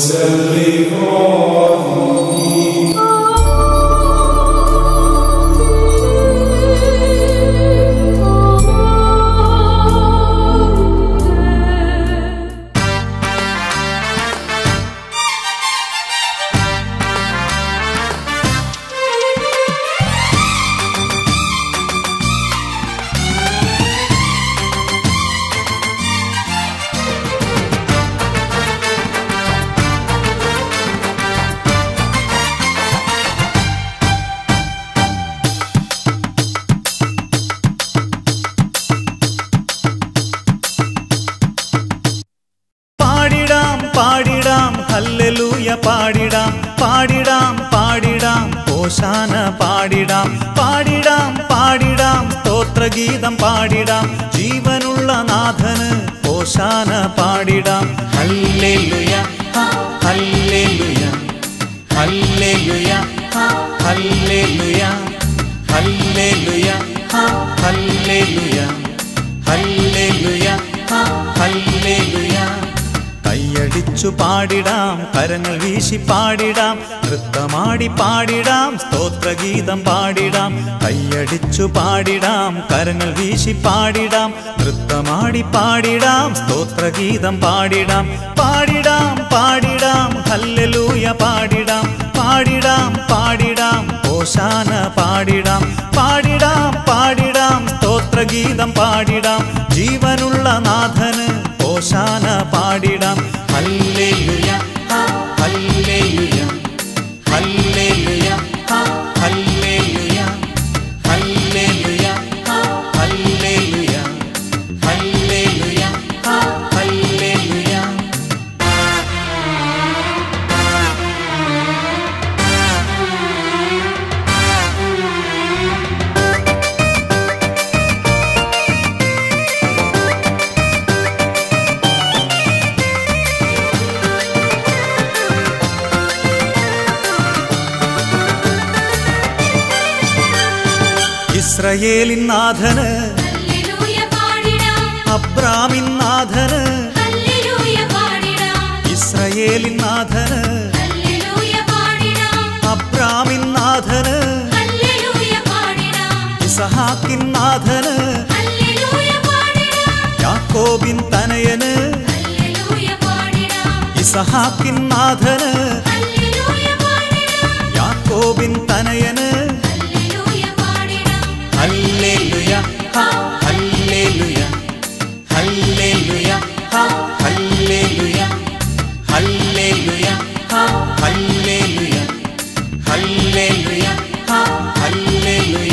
പാടിടാം പാടിടാം ഹല്ലേലൂയ പാടിടാം പാടിടാം പാടിടാം ഓശാന പാടിടാം പാടിടാം പാടിടാം സ്തോത്രഗീതം പാടിടാം ജീവനുള്ള നാഥന് ഓശാന പാടിടാം ഹല്ലേലൂയ ഹ, ഹല്ലേലൂയ ഹല്ലേലൂയ ഹ, ഹല്ലേലൂയ ഹല്ലേലൂയ ഹ, ഹല്ലേലൂയ ഹല്ലേലൂയ ഹ, ഹല്ലേലൂയ കൈയടിച്ചു പാടിടാം കരങ്ങൾ വീശി പാടിടാം നൃത്തമാടി പാടിടാം സ്തോത്രഗീതം പാടിടാം കൈയടിച്ചു പാടിടാം കരങ്ങൾ വീശി പാടിടാം നൃത്തമാടി പാടിടാം സ്തോത്രഗീതം പാടിടാം പാടിടാം പാടിടാം ഹല്ലേലൂയ പാടിടാം പാടിടാം പാടിടാം ഓശാന പാടിടാം പാടിടാം പാടിടാം സ്തോത്രഗീതം പാടിടാം ജീവനുള്ള നാഥന് ഓശാന പാടിടാം ഹല്ലേലൂയ ഹ, ഹല്ലേലൂയ ഹല്ലേലൂയ ഹ, ഹല്ലേലൂയ ഹല്ലേലൂയ ഹ, ഹല്ലേലൂയ ഹല്ലേലൂയ ഹ, ഹല്ലേലൂയ ഇസ്രയേലിൻ നാഥന് ഹല്ലേലൂയ പാടിടാം അബ്രാമിൻ നാഥന് ഹല്ലേലൂയ പാടിടാം ഇസ്രയേലിൻ നാഥന് ഹല്ലേലൂയ പാടിടാം അബ്രാമിൻ നാഥന് ഹല്ലേലൂയ പാടിടാം ഇസഹാക്കിൻ നാഥന് ഹല്ലേലൂയ പാടിടാം യാക്കോബിൻ തനയന് ഹല്ലേലൂയ പാടിടാം ഇസഹാക്കിൻ നാഥന് ഹല്ലേലൂയ പാടിടാം യാക്കോബിൻ തനയന് ഹല്ലേലൂയ പാടിടാം ഹല്ലേലൂയ ഹ, ഹല്ലേലൂയ ഹല്ലേലൂയ ഹ, ഹല്ലേലൂയ ഹല്ലേലൂയ ഹ, ഹല്ലേലൂയ ഹല്ലേലൂയ ഹ, ഹല്ലേലൂയ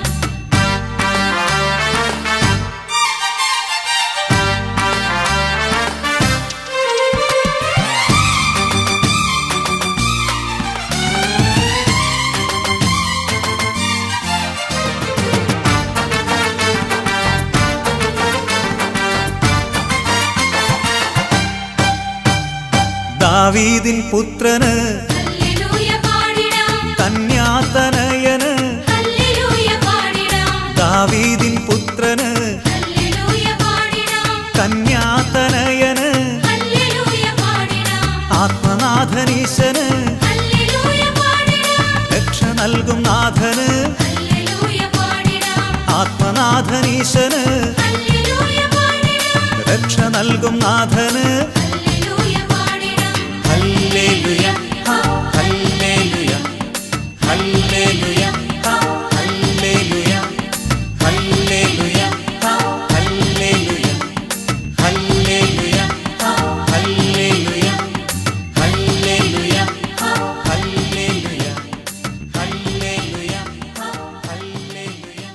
ദാവീദിൻ പുത്രന് ഹല്ലേലൂയ പാടിടാം കന്യാതനയന് ഹല്ലേലൂയ പാടിടാം ദാവീദിൻ പുത്രന് ഹല്ലേലൂയ പാടിടാം കന്യാതനയന് ഹല്ലേലൂയ പാടിടാം ആത്മനാഥനീശന് ഹല്ലേലൂയ പാടിടാം രക്ഷ നൽകും നാഥന് ഹല്ലേലൂയ പാടിടാം ആത്മനാഥനീശന് ഹല്ലേലൂയ പാടിടാം രക്ഷ നൽകും നാഥന് ഹല്ലേലൂയ പാടിടാം ഹല്ലേലൂയ ഹ, ഹല്ലേലൂയ ഹല്ലേലൂയ ഹ, ഹല്ലേലൂയ ഹല്ലേലൂയ ഹ, ഹല്ലേലൂയ ഹല്ലേലൂയ ഹ, ഹല്ലേലൂയ ഹല്ലേലൂയ ഹ, ഹല്ലേലൂയ ഹല്ലേലൂയ ഹ, ഹല്ലേലൂയ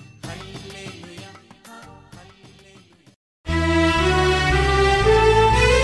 ഹല്ലേലൂയ ഹ, ഹല്ലേലൂയ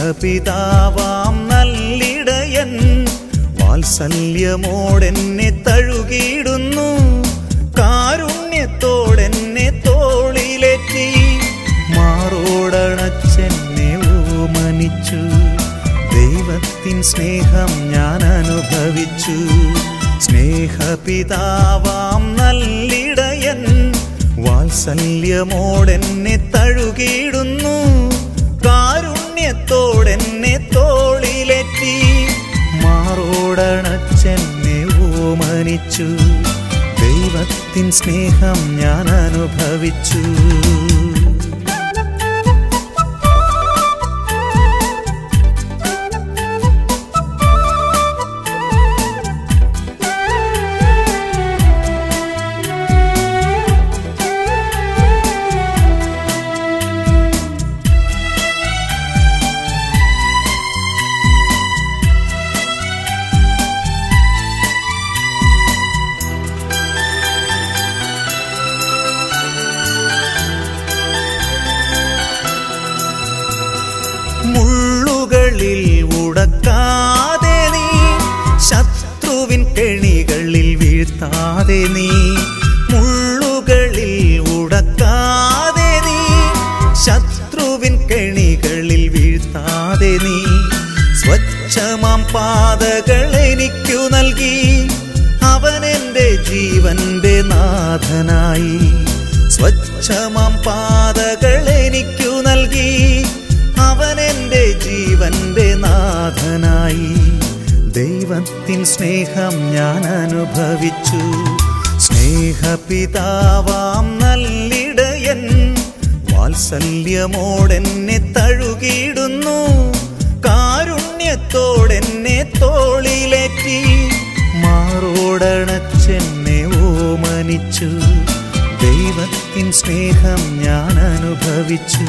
സ്നേഹപിതാവാം നല്ലിടയൻ വാത്സല്യമോടെന്നെ തഴുകിയിടുന്നു കാരുണ്യത്തോടെന്നെ തോളിലേറ്റി മാറോടണച്ചെന്നെ ഓമനിച്ചു ദൈവത്തിൻ സ്നേഹം ഞാൻ അനുഭവിച്ചു സ്നേഹപിതാവാം നല്ലിടയൻ വാത്സല്യമോടെന്നെ തഴുകിയിടുന്നു കാരുണ്യത്തോടെന്നെ തോളിലെത്തി മാറോടണച്ചെന്നെ ഓമനിച്ചു ദൈവത്തിൻ സ്നേഹം ഞാൻ അനുഭവിച്ചു മുള്ളുകളിൽ ഉടക്കാതെ നീ ശത്രുവിൻ കെണികളിൽ വീഴ്ത്താതെ നീ മുള്ളുകളിൽ ഉടക്കാതെ നീ ശത്രുവിൻ കെണികളിൽ വീഴ്ത്താതെ നീ സ്വച്ഛമാം പാതകൾ എനിക്കു നൽകി അവൻ എൻ്റെ ജീവന്റെ നാഥനായി സ്വച്ഛമാം പാതകൾ എനിക്കു നൽകി അവൻ എൻ്റെ ജീവന്റെ നാഥനായി ദൈവത്തിൻ സ്നേഹം ഞാൻ അനുഭവിച്ചു സ്നേഹപിതാവാം നല്ലിടയൻ വാത്സല്യമോടെന്നെ തഴുകിയിടുന്നു കാരുണ്യത്തോടെന്നെ തോളിലേറ്റി മാറോടണച്ചെന്നെ ഓമനിച്ചു ദൈവത്തിൻ സ്നേഹം ഞാൻ അനുഭവിച്ചു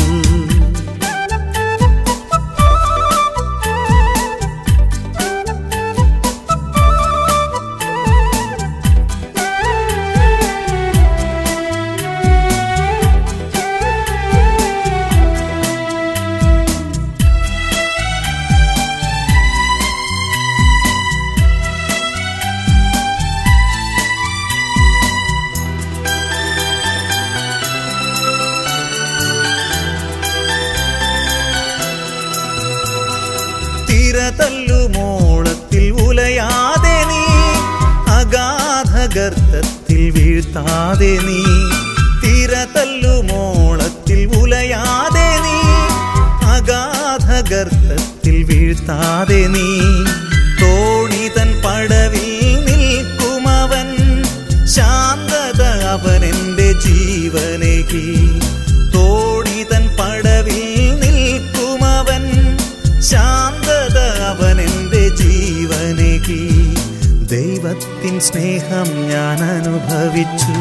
തിരതല്ലുമോളത്തിൽ ഉലയാതെ നീ അഗാധഗർത്തത്തിൽ വീഴ്ത്താതെ നീ തിരതല്ലുമോളത്തിൽ ഉലയാതെ നീ അഗാധഗർത്തത്തിൽ വീഴ്ത്താതെ നീ തോണിതൻ പടവിൽ നിൽക്കുമവൻ ശാന്തത അവൻ എൻ്റെ ജീവനേകി തോണിതൻ പടവിൽ നിൽക്കുമവൻ ശാന്തത അവൻ എൻ്റെ ജീവനേകി ദൈവത്തിൻ സ്നേഹം ഞാൻ അനുഭവിച്ചു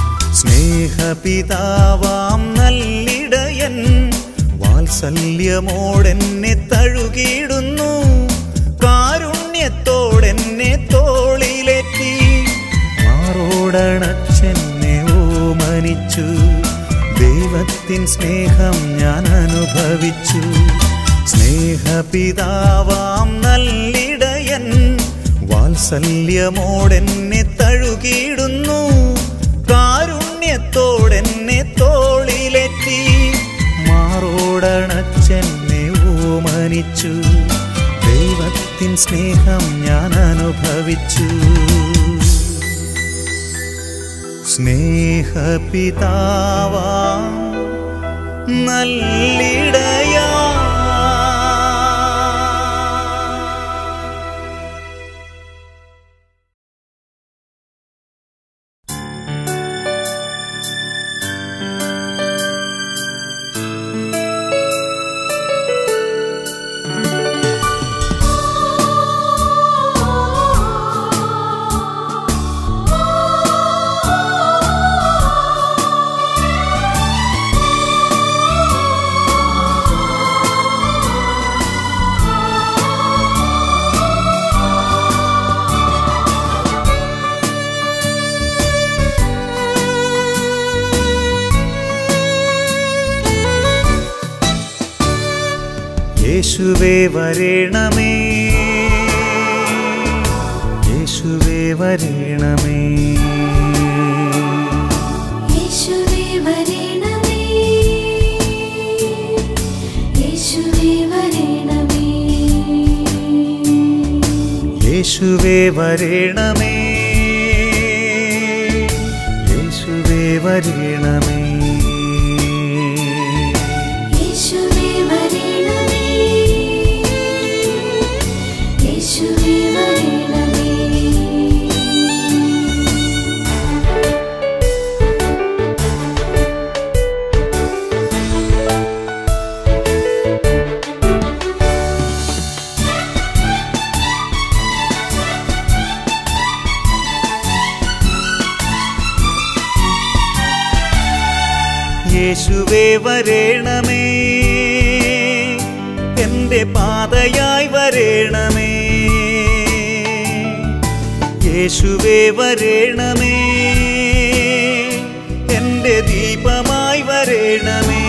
സ്നേഹപിതാവാം നല്ലിടയൻ വാത്സല്യമോടെന്നെ തഴുകിയിടുന്നു കാരുണ്യത്തോടെന്നെ തോളിലേറ്റി മാറോടണച്ചെന്നെ ഓമനിച്ചു ദൈവത്തിൻ സ്നേഹം ഞാൻ അനുഭവിച്ചു സ്നേഹപിതാവാം നല്ലിടയൻ വാത്സല്യമോടെന്നെ തഴുകിയിടുന്നു കാരുണ്യത്തോടെന്നെ തോളിലെത്തി മാറോടണച്ചെന്നെ ഓമനിച്ചു ദൈവത്തിൻ സ്നേഹം ഞാൻ അനുഭവിച്ചു സ്നേഹപിതാവാ നല്ലിടയാ ആ യേശുവേ വരേണമേ യേശുവേ വരേണമേ യേശുവേ വരേണമേ യേശുവേ വരേണമേ യേശുവേ വരേണമേ യേശുവേ വരേണമേ യേശുവേ വരേണമേ യേശുവേ വരേണമേ യേശുവേ വരേണമേ എൻ്റെ പാതയായി വരേണമേ യേശുവേ വരേണമേ എൻ്റെ ദീപമായി വരേണമേ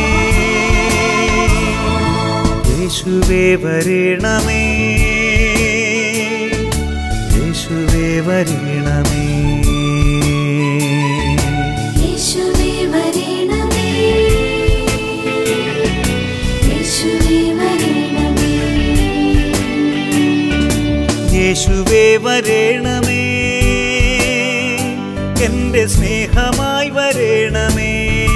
യേശുവേ വരേണമേ യേശുവേ വരേണമേ യേശുവേ വരേണമേ യേശുവേ വരേണമേ യേശുവേ വരേണമേ എൻ്റെ സ്നേഹമായി വരേണമേ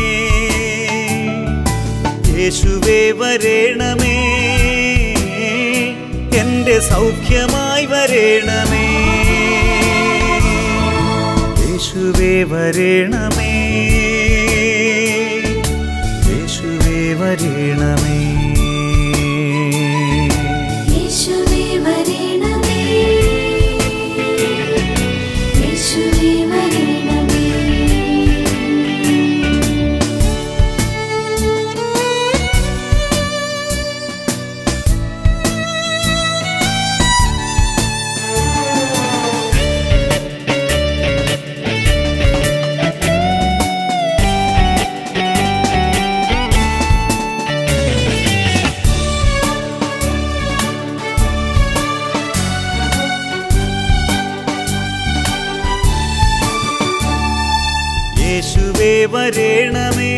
യേശുവേ വരേണമേ എൻ്റെ സൗഖ്യമായി വരേണമേ യേശുവേ വരേണമേ യേശുവേ വരേണമേ യേശുവേ വരേണമേ യേശുവേ വരേണമേ യേശുവേ വരേണമേ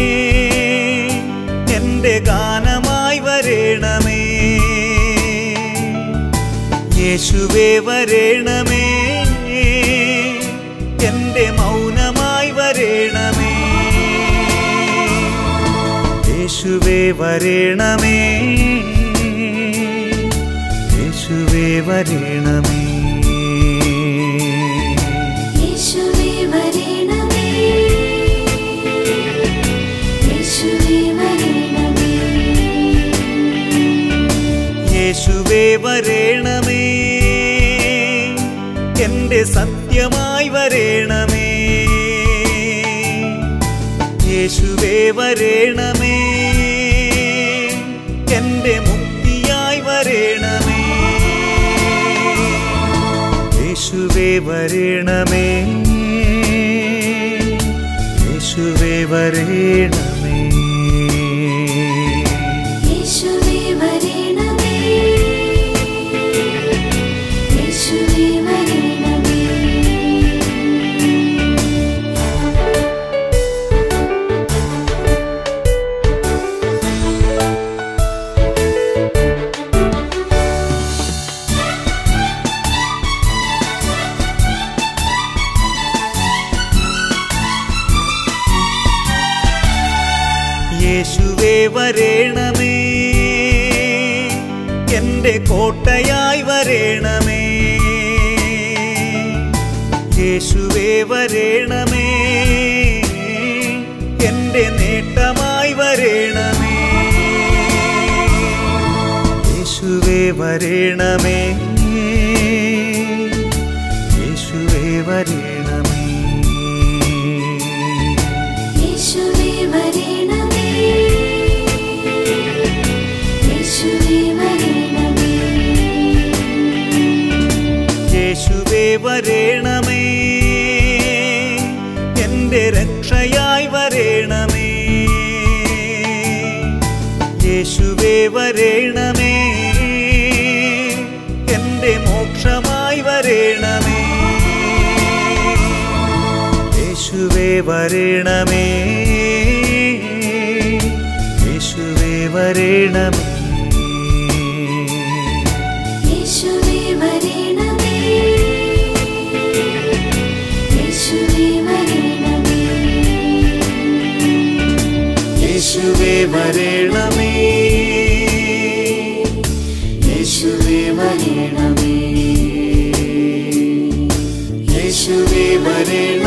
എൻ്റെ ഗാനമായി വരേണമേ യേശുവേ വരേണമേ എൻ്റെ മൗനമായി വരേണമേ യേശുവേ വരേണമേ യേശുവേ വരേണമേ യേശുവേ വരേണമേ യേശുവേ വരേണമേ യേശുവേ വരേണമേ എൻ്റെ സത്യമായി വരേണമേ യേശുവേ വരേണമേ എൻ്റെ മുക്തിയായി വരേണമേ യേശുവേ വരേണമേ യേശുവേ വരേണമേ യേശുവേ വരേണമേ യേശുവേ വരേണമേ യേശുവേ വരേണമേ എൻ്റെ കോട്ടയായി വരേണമേ യേശുവേ വരേണമേ എൻ്റെ നേട്ടമായി വരേണമേ യേശുവേ വരേണമേ യേശുവേ വരേണമേ യേശുവേ വരേണമേ യേശുവേ വരേണമേ യേശുവേ വരേണമേ എൻ്റെ രക്ഷയായി വരേണമേ യേശുവേ വരേണമേ വരണമേ യേശുവേ വരണമേ യേശുവേ വരണമേ യേശുവേ വരണമേ യേശുവേ വരണമേ യേശുവേ വരണമേ യേശുവേ വരണമേ